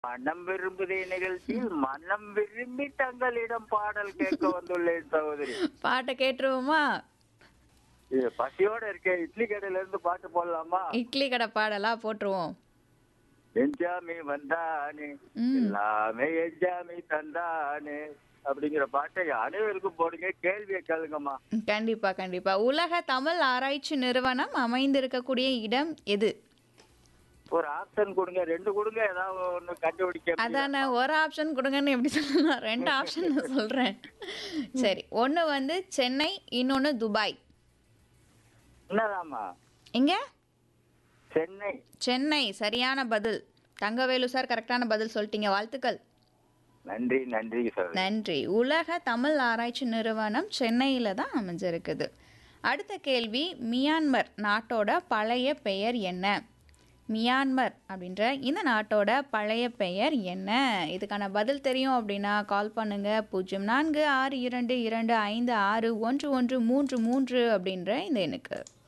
மனம் விரும்புதே நிகழ்ச்சியில் மனம் விரும்பி தங்களிடம் பாடல் கேட்க வந்துள்ளேன் சகோதரி பாட்டை கேட்டுருவோமா இது பசியோட இருக்கேன் இட்லி கடையில இருந்து பாட்டு போடலாமா இட்லி கடை பாடலா போட்டுருவோம் எஞ்சாமி வந்தானே ம். எல்லாமே எஞ்சாமி தந்தானே அப்படிங்கிற பாட்டை அனைவருக்கும் போடுங்க கேள்வியை கேளுங்கம்மா கண்டிப்பா கண்டிப்பா உலக தமிழ் ஆராய்ச்சி நிறுவனம் அமைந்திருக்கக்கூடிய இடம் எது ஒரு ஆப்ஷன் கொடுங்க ரெண்டு கொடுங்க ஏதாவது ஒண்ணு கண்டுபிடிக்க முடியும். அதானே ஒரு ஆப்ஷன் கொடுங்கன்னு எப்படி சொல்லலாம் ரெண்டு ஆப்ஷன் நான் சொல்றேன் சரி ஒன்று வந்து சென்னை இன்னொன்று துபாய் என்னதாம்மா எங்க சென்னை சென்னை சரியான பதில் தங்கவேலு சார் கரெக்டான பதில் சொல்லிட்டீங்க வாழ்த்துக்கள் நன்றி நன்றி சார் நன்றி உலக தமிழ் ஆராய்ச்சி நிறுவனம் சென்னையில் தான் அமைஞ்சிருக்குது அடுத்த கேள்வி மியான்மர் நாட்டோட பழைய பெயர் என்ன மியான்மர் அப்படின்ற இந்த நாட்டோட பழைய பெயர் என்ன இதுக்கான பதில் தெரியும் அப்படின்னா கால் பண்ணுங்க பூஜ்ஜியம் நான்கு ஆறு இரண்டு இரண்டு ஐந்து ஆறு ஒன்று ஒன்று மூன்று மூன்று அப்படின்ற இந்த எண்ணுக்கு